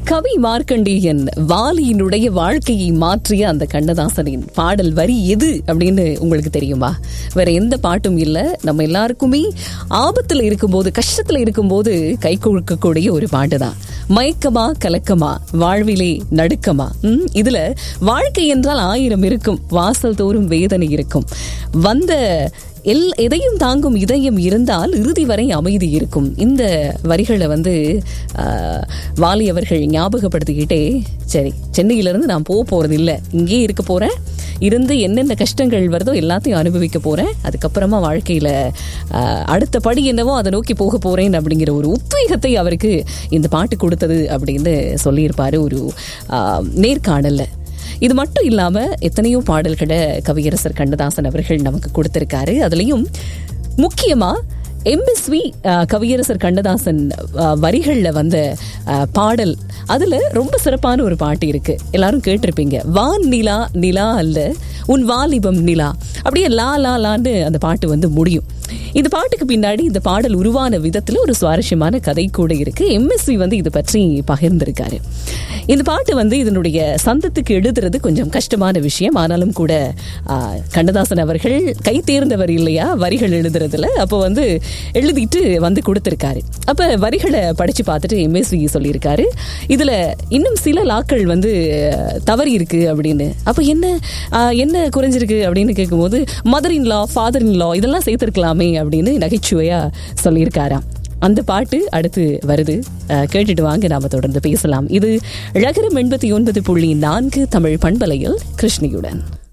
கவி மார்க்கண்டேயன் வாலியினுடைய வாழ்க்கையை மாற்றிய அந்த கண்ணதாசனின் பாடல் வரி எது அப்படின்னு உங்களுக்கு தெரியுமா வேற எந்த பாட்டும் இல்ல நம்ம எல்லாருக்குமே ஆபத்துல இருக்கும்போது கஷ்டத்துல இருக்கும்போது கை கொடுக்கக்கூடிய ஒரு பாட்டு தான் மயக்கமா கலக்கமா வாழ்விலே நடுக்கமா ம், இதுல வாழ்க்கை என்றால் ஆயிரம் இருக்கும் வாசல் தோறும் வேதனை இருக்கும் வந்த எல் எதையும் தாங்கும் இதயம் இருந்தால் இறுதி வரை அமைதி இருக்கும் இந்த வரிகளை வந்து ஆஹ், வாலி அவர்கள் ஞாபகப்படுத்திக்கிட்டே சரி சென்னையிலிருந்து நான் போக போறது இல்லை இங்கேயே இருக்க போறேன் இருந்து என்னென்ன கஷ்டங்கள் வருதோ எல்லாத்தையும் அனுபவிக்க போறேன் அதுக்கப்புறமா வாழ்க்கையில ஆஹ், அடுத்த படி என்னவோ அதை நோக்கி போக போறேன் அப்படிங்கிற ஒரு உத்வேகத்தை அவருக்கு இந்த பாட்டு கொடுத்தது அப்படின்னு சொல்லியிருப்பாரு ஒரு ஆஹ், நேர்காணல்ல இது மட்டும் இல்லாம எத்தனையோ பாடல்களை கவியரசர் கண்ணதாசன் அவர்கள் நமக்கு கொடுத்திருக்காரு அதுலயும் முக்கியமா எம்எஸ்வி கவியரசர் கண்ணதாசன் அஹ், வரிகள்ல வந்த அஹ், பாடல் அதுல ரொம்ப சிறப்பான ஒரு பாட்டு இருக்கு எல்லாரும் கேட்டிருப்பீங்க வான் நிலா நிலா அல்ல உன் வாலிபம் நிலா அப்படியே லா லா லான்னு அந்த பாட்டு வந்து முடியும் இந்த பாட்டுக்கு பின்னாடி இந்த பாடல் உருவான விதத்துல ஒரு சுவாரஸ்யமான கதை கூட இருக்கு எம்எஸ்வி வந்து இது பற்றி பகிர்ந்திருக்காரு இந்த பாட்டு வந்து இதனுடைய சந்தத்துக்கு எழுதுறது கொஞ்சம் கஷ்டமான விஷயம் ஆனாலும் கூட ஆ, கண்ணதாசன் அவர்கள் கை தேர்ந்தவர் இல்லையா வரிகள் எழுதுறதுல அப்போ வந்து எழுதிட்டு வந்து கொடுத்திருக்காரு அப்ப வரிகளை படிச்சு பார்த்துட்டு எம்எஸ்வி சொல்லியிருக்காரு இதுல இன்னும் சில லாக்கள் வந்து தவறி இருக்கு அப்படின்னு அப்ப என்ன ஆ, என்ன குறைஞ்சிருக்கு அப்படின்னு கேட்கும்போது mother in law father in லா இதெல்லாம் சேர்த்திருக்கலாமே அப்படின்னு நகைச்சுவையா சொல்லியிருக்காராம் அந்த பாட்டு அடுத்து வருது அஹ், கேட்டுட்டு வாங்க நாம தொடர்ந்து பேசலாம் இது ழகரம் எண்பத்தி ஒன்பது புள்ளி நான்கு தமிழ் பண்பலையில் கிருஷ்ணியுடன்